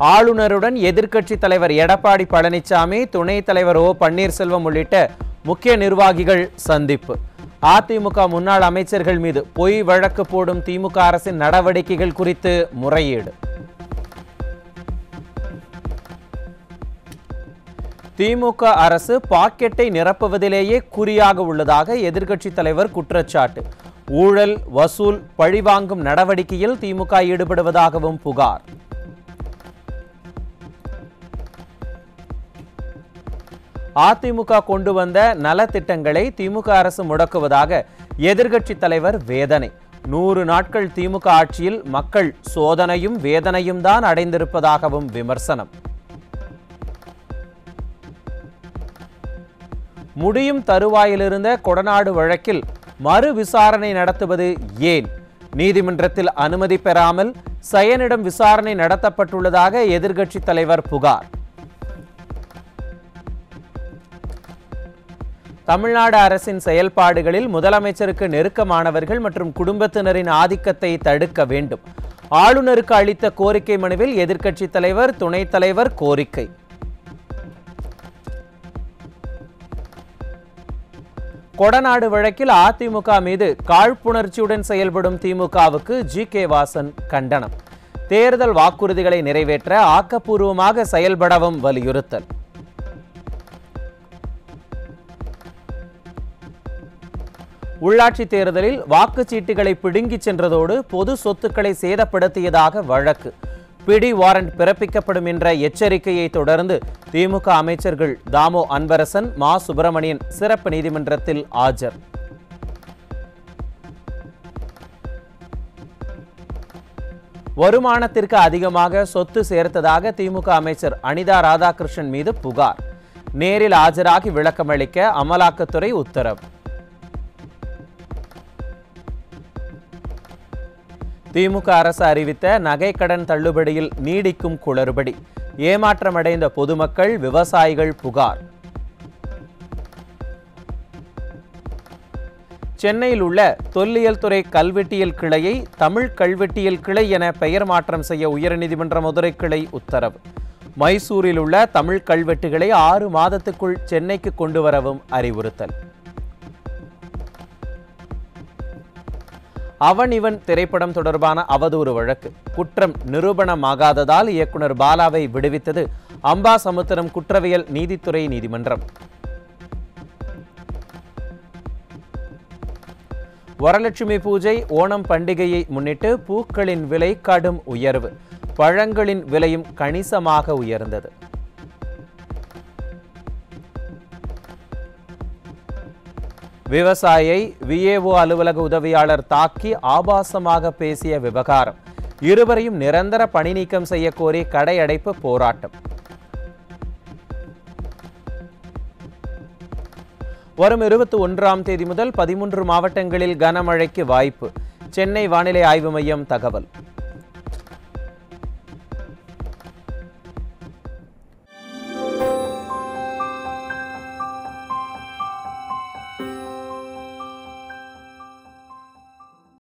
ஆளுநருடன் எதிர்க்கட்சி தலைவர் எடப்பாடி பழனிசாமி துணைத் தலைவர் ஓ பன்னீர்செல்வம் உள்ளிட்ட முக்கிய நிர்வாகிகள் சந்திப்பு அதிமுக முன்னாள் அமைச்சர்கள் மீது பொய் வழக்கு போடும் திமுக அரசின் நடவடிக்கைகள் குறித்து முறையீடு திமுக அரசு பாக்கெட்டை நிரப்புவதிலேயே குறியாக உள்ளதாக எதிர்க்கட்சி தலைவர் குற்றச்சாட்டு ஊழல் வசூல் பழிவாங்கும் நடவடிக்கையில் திமுக ஈடுபடுவதாகவும் புகார் அதிமுக கொண்டு வந்த நலத்திட்டங்களை திமுக அரசு முடக்குவதாக எதிர்க்கட்சி தலைவர் வேதனை நூறு நாட்கள் திமுக ஆட்சியில் மக்கள் சோதனையும் வேதனையும் தான் அடைந்திருப்பதாகவும் விமர்சனம் முடியும் தருவாயிலிருந்த கொடநாடு வழக்கில் மறு விசாரணை நடத்துவது ஏன் நீதிமன்றத்தில் அனுமதி பெறாமல் சயனிடம் விசாரணை நடத்தப்பட்டுள்ளதாக எதிர்க்கட்சி தலைவர் புகார் தமிழ்நாடு அரசின் செயல்பாடுகளில் முதலமைச்சருக்கு நெருக்கமானவர்கள் மற்றும் குடும்பத்தினரின் ஆதிக்கத்தை தடுக்க வேண்டும் ஆளுநருக்கு அளித்த கோரிக்கை மனுவில் எதிர்க்கட்சி தலைவர் துணைத் தலைவர் கோரிக்கை கொடநாடு வழக்கில் அதிமுக மீது காழ்ப்புணர்ச்சியுடன் செயல்படும் திமுகவுக்கு ஜி கே வாசன் கண்டனம் தேர்தல் வாக்குறுதிகளை நிறைவேற்ற ஆக்கப்பூர்வமாக செயல்படவும் வலியுறுத்தல் உள்ளாட்சி தேர்தலில் வாக்குச்சீட்டுகளை பிடுங்கிச் சென்றதோடு பொது சொத்துக்களை சேதப்படுத்தியதாக வழக்கு பிடி வாரண்ட் பிறப்பிக்கப்படும் என்ற எச்சரிக்கையை தொடர்ந்து திமுக அமைச்சர்கள் தாமோ அன்பரசன் மா சுப்பிரமணியன் சிறப்பு நீதிமன்றத்தில் ஆஜர் வருமானத்திற்கு அதிகமாக சொத்து சேர்த்ததாக திமுக அமைச்சர் அனிதா ராதாகிருஷ்ணன் மீது புகார் நேரில் ஆஜராகி விளக்கமளிக்க அமலாக்கத்துறை உத்தரவு திமுக அரசு அறிவித்த நகைக்கடன் தள்ளுபடியில் நீடிக்கும் குளறுபடி ஏமாற்றமடைந்த பொதுமக்கள் விவசாயிகள் புகார் சென்னையில் உள்ள தொல்லியல் துறை கல்வெட்டியல் கிளையை தமிழ் கல்வெட்டியல் கிளை என பெயர் மாற்றம் செய்ய உயர்நீதிமன்ற மதுரை கிளை உத்தரவு மைசூரில் உள்ள தமிழ் கல்வெட்டுகளை ஆறு மாதத்துக்குள் சென்னைக்கு கொண்டு வரவும் அறிவுறுத்தல் அவன் இவன் திரைப்படம் தொடர்பான அவதூறு வழக்கு குற்றம் நிரூபணமாகாததால் இயக்குனர் பாலாவை விடுவித்தது அம்பாசமுத்திரம் குற்றவியல் நீதித்துறை நீதிமன்றம் வரலட்சுமி பூஜை ஓணம் பண்டிகையை முன்னிட்டு பூக்களின் விலை கடும் உயர்வு பழங்களின் விலையும் கணிசமாக உயர்ந்தது விவசாயியை விஏஓ அலுவலக உதவியாளர் தாக்கி ஆபாசமாக பேசிய விவகாரம் இருவரையும் நிரந்தர பணி நீக்கம் செய்ய கோரி கடையடைப்பு போராட்டம் வரும் இருபத்தி ஒன்றாம் தேதி முதல் பதிமூன்று மாவட்டங்களில் கனமழைக்கு வாய்ப்பு சென்னை வானிலை ஆய்வு மையம் தகவல்